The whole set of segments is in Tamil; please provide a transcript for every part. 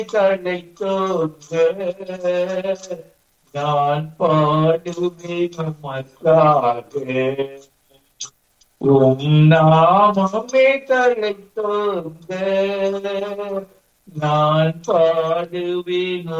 தழைத்தோங்க நான் பாடுவேன் உமக்காக உம் நாமமே தழைத்தோங்க நான் பாடுவேன்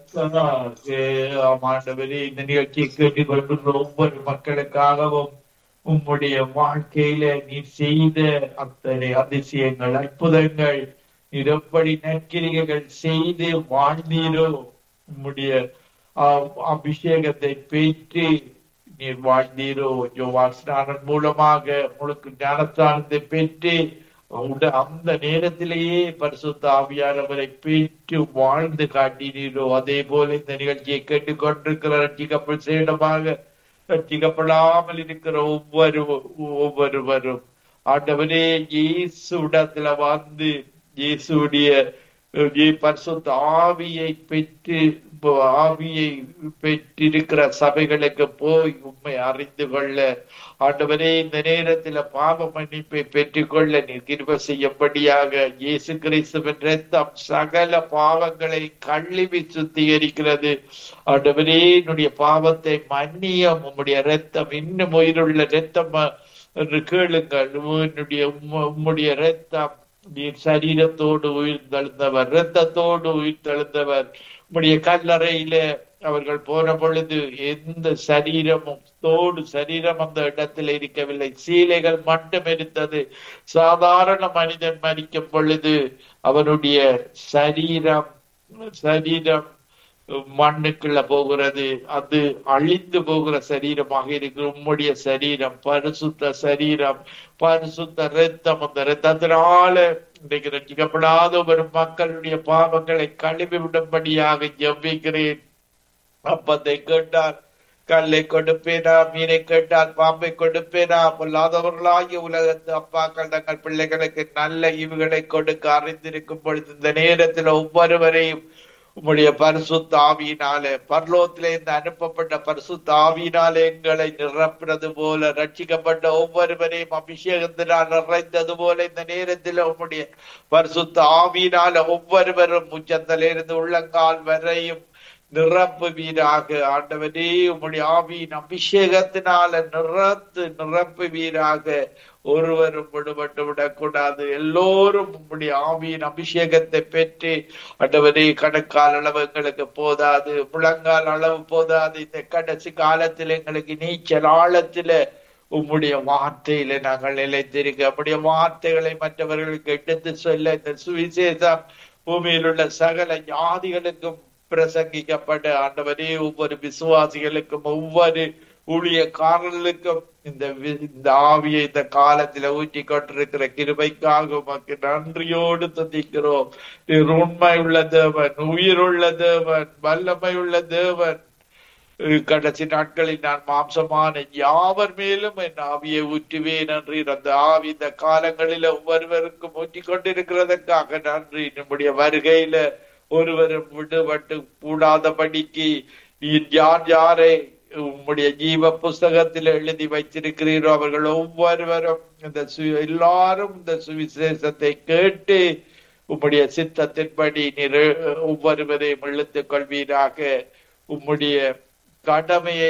உமக்காக ஆமாண்டவரே இந்த நிகழ்ச்சியை கேட்டுக் கொள்கின்ற ஒவ்வொரு மக்களுக்காகவும் உம்முடைய வாழ்க்கையில நீ செய்த அத்தனை அதிசயங்கள் அற்புதங்கள் நீர் எப்படி நற்கிரிகைகள் செய்து வாழ்ந்தீரோ உம்முடைய ஆஹ், அபிஷேகத்தை பெற்று நீர் வாழ்ந்தீரோ யோவான் ஸ்நானம் மூலமாக உங்களுக்கு ஞானஸ்தானத்தை பெற்று உட- அந்த நேரத்திலேயே பரிசுத்த ஆவியானவரை பெற்று வாழ்ந்து காட்டினீரோ அதே போல இந்த நிகழ்ச்சியை கேட்டுக்கொண்டிருக்கிற ரட்சிக்கப்பல் சேடமாக ரட்சிக்கப்படாமல் இருக்கிற ஒவ்வொரு ஒவ்வொருவரும் ஆண்டவரே இயேசுடத்துல வந்து இயேசுடைய அஹ், பரிசுத்த ஆவியை பெற்று இப்போ ஆவியை பெற்றிருக்கிற சபைகளுக்கு போய் உண்மை அறிந்து கொள்ள ஆண்டவரே இந்த நேரத்துல பாவ மன்னிப்பை பெற்றுக்கொள்ள நீர் கிருபை செய்யும்படியாக இயேசு கிறிஸ்துவின் ரத்தம் சகல பாவங்களை கழுவி சுத்திகரிக்கிறது ஆண்டவரே என்னுடைய பாவத்தை மன்னிய உம்முடைய ரத்தம் இன்னும் உயிருள்ள ரத்தம் என்று கேளுங்கள் என்னுடைய உம்ம- உம்முடைய ரத்தம் நீர் சரீரத்தோடு உயிர் தழுந்தவர் ரத்தத்தோடு உயிர் தழுந்தவர் உம்முடைய கல்லறையில அவர்கள் போன பொழுது எந்த சரீரமும் தோடு சரீரம் அந்த இடத்தில் இருக்கவில்லை சீலைகள் மட்டும் இருந்தது சாதாரண மனிதன் மறிக்கும் பொழுது அவனுடைய சரீரம் சரீரம் மண்ணுக்குள்ள போகிறது அது அழிந்து போகிற சரீரமாக இருக்கு உம்முடைய சரீரம் பரிசுத்த சரீரம் பரிசுத்த ரத்தம் அந்த ரத்தத்தினால இன்றைக்கு ரட்சிக்கப்படாத ஒரு மக்களுடைய பாவங்களை கழுவி விடும்படியாக ஜெபிக்கிறேன் அப்பத்தை கேட்டார் கல்லை கொடுப்பேனா மீனை கேட்டால் பாம்பை கொடுப்பேனா பொல்லாதவர்களாகிய உலகத்து அப்பாக்கள் தங்கள் பிள்ளைகளுக்கு நல்ல இவுகளை கொடுக்க அறிந்திருக்கும் பொழுது இந்த நேரத்தில் ஒவ்வொருவரையும் உம்முடைய பரிசுத்த ஆவியினாலே பரலோகத்திலே இருந்து அனுப்பப்பட்ட பரிசுத்த ஆவியினாலே எங்களை நிரப்புறது போல ரட்சிக்கப்பட்ட ஒவ்வொருவரையும் அபிஷேகத்தினால் நிறைந்தது போல இந்த நேரத்தில் உம்முடைய பரிசுத்த ஆவியினால ஒவ்வொருவரும் உச்சத்திலிருந்து உள்ளங்கால் வரையும் நிரப்புவீராக ஆண்டவரே உம்முடைய ஆவியின் அபிஷேகத்தினால நிறத்து நிரப்புவீராக ஒருவரும் விடுபட்டு விடக்கூடாது எல்லோரும் உம்முடைய ஆவியின் அபிஷேகத்தை பெற்று ஆண்டவரே கணக்கால் அளவு எங்களுக்கு போதாது முழங்கால் அளவு போதாது இந்த கடைசி காலத்தில் எங்களுக்கு நீச்சல் ஆழத்தில உம்முடைய வார்த்தையில நாங்கள் நிலைத்திருக்க உம்முடைய வார்த்தைகளை மற்றவர்களுக்கு எடுத்து சொல்ல இந்த சுவிசேஷம் பூமியில் உள்ள சகல ஜாதிகளுக்கும் பிரசங்கிக்கப்பட்ட ஆண்டவரே ஒவ்வொரு விசுவாசிகளுக்கும் ஒவ்வொரு ஊழியக்காரர்களுக்கும் இந்த வி- இந்த ஆவியை இந்த காலத்துல ஊற்றி கொண்டிருக்கிற கிருபைக்காக உமக்கு நன்றியோடு துதிக்கிறோம் நீர் உண்மை உள்ள தேவன் உயிருள்ள தேவன் வல்லமை உள்ள தேவன் அஹ் கடைசி நாட்களில் நான் மாம்சமான யாவர் மேலும் என் ஆவியை ஊற்றுவேன் நன்றி அந்த ஆவி இந்த காலங்களில ஒவ்வொருவருக்கும் ஊற்றி கொண்டிருக்கிறதற்காக நன்றி நம்முடைய வருகையில ஒருவரும் விடுபட்டு கூடாதபடிக்கு நீர் யார் யாரை உம்முடைய ஜீவ புஸ்தகத்தில் எழுதி வைத்திருக்கிறீரோ அவர்கள் ஒவ்வொருவரும் இந்த சு- எல்லாரும் இந்த சுவிசேஷத்தை கேட்டு உம்முடைய சித்தத்தின்படி நீர் ஒவ்வொருவரையும் இழுத்துக் கொள்வீராக உம்முடைய கடமையை